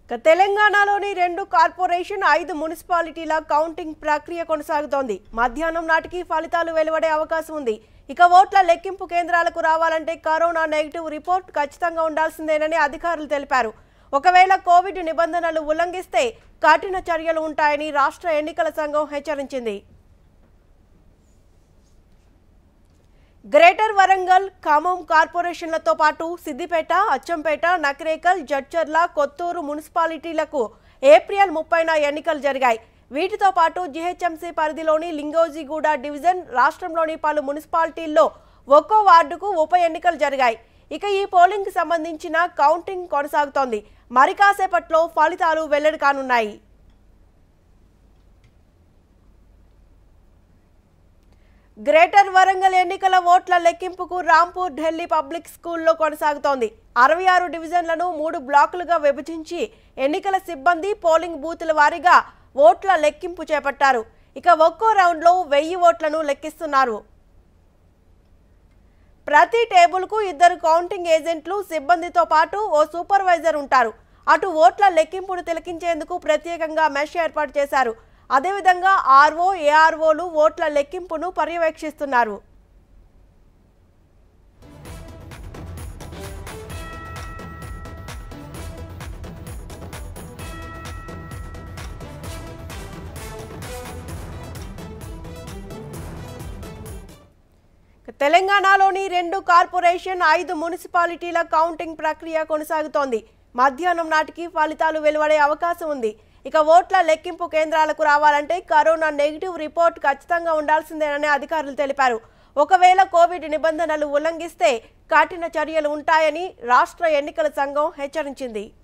ఇక తెలంగాణలోని రెండు కార్పొరేషన్ ఐదు మున్సిపాలిటీల కౌంటింగ్ ప్రక్రియ కొనసాగుతోంది మధ్యాహ్నం నాటికి ఫలితాలు వెలువడే అవకాశం ఉంది ఇక ఓట్ల లెక్కింపు కేంద్రాలకు రావాలంటే కరోనా నెగిటివ్ రిపోర్ట్ ఖచ్చితంగా ఉండాల్సిందేనని అధికారులు తెలిపారు ఒకవేళ కోవిడ్ నిబంధనలు ఉల్లంఘిస్తే కఠిన చర్యలు ఉంటాయని రాష్ట్ర ఎన్నికల సంఘం హెచ్చరించింది గ్రేటర్ వరంగల్ ఖమ్మం కార్పొరేషన్లతో పాటు సిద్దిపేట అచ్చంపేట నకరేకల్ జడ్చర్ల కొత్తూరు మున్సిపాలిటీలకు ఏప్రిల్ ముప్పైన ఎన్నికలు జరిగాయి వీటితో పాటు జీహెచ్ఎంసీ పరిధిలోని లింగోజిగూడ డివిజన్ రాష్ట్రంలోని పలు మున్సిపాలిటీల్లో ఒక్కో వార్డుకు ఉప ఎన్నికలు జరిగాయి ఇక ఈ పోలింగ్కి సంబంధించిన కౌంటింగ్ కొనసాగుతోంది మరి కాసేపట్లో ఫలితాలు వెల్లడి కానున్నాయి గ్రేటర్ వరంగల్ ఎన్నికల ఓట్ల లెక్కింపుకు రాంపూర్ ఢిల్లీ పబ్లిక్ స్కూల్లో కొనసాగుతోంది అరవై ఆరు డివిజన్లను మూడు బ్లాకులుగా విభజించి ఎన్నికల సిబ్బంది పోలింగ్ బూతుల వారీగా ఓట్ల లెక్కింపు చేపట్టారు ఇక ఒక్కో రౌండ్లో వెయ్యి ఓట్లను లెక్కిస్తున్నారు ప్రతి టేబుల్కు ఇద్దరు కౌంటింగ్ ఏజెంట్లు సిబ్బందితో పాటు ఓ సూపర్వైజర్ ఉంటారు అటు ఓట్ల లెక్కింపును తిలకించేందుకు ప్రత్యేకంగా మెష్ ఏర్పాటు చేశారు అదేవిధంగా ఆర్ఓ ఏఆర్ఓలు ఓట్ల లెక్కింపును పర్యవేక్షిస్తున్నారు తెలంగాణలోని రెండు కార్పొరేషన్ ఐదు మున్సిపాలిటీల కౌంటింగ్ ప్రక్రియ కొనసాగుతోంది మధ్యాహ్నం నాటికి ఫలితాలు వెలువడే అవకాశం ఉంది ఇక ఓట్ల లెక్కింపు కేంద్రాలకు రావాలంటే కరోనా నెగిటివ్ రిపోర్ట్ ఖచ్చితంగా ఉండాల్సిందేనని అధికారులు తెలిపారు ఒకవేళ కోవిడ్ నిబంధనలు ఉల్లంఘిస్తే కఠిన చర్యలు ఉంటాయని రాష్ట్ర ఎన్నికల సంఘం హెచ్చరించింది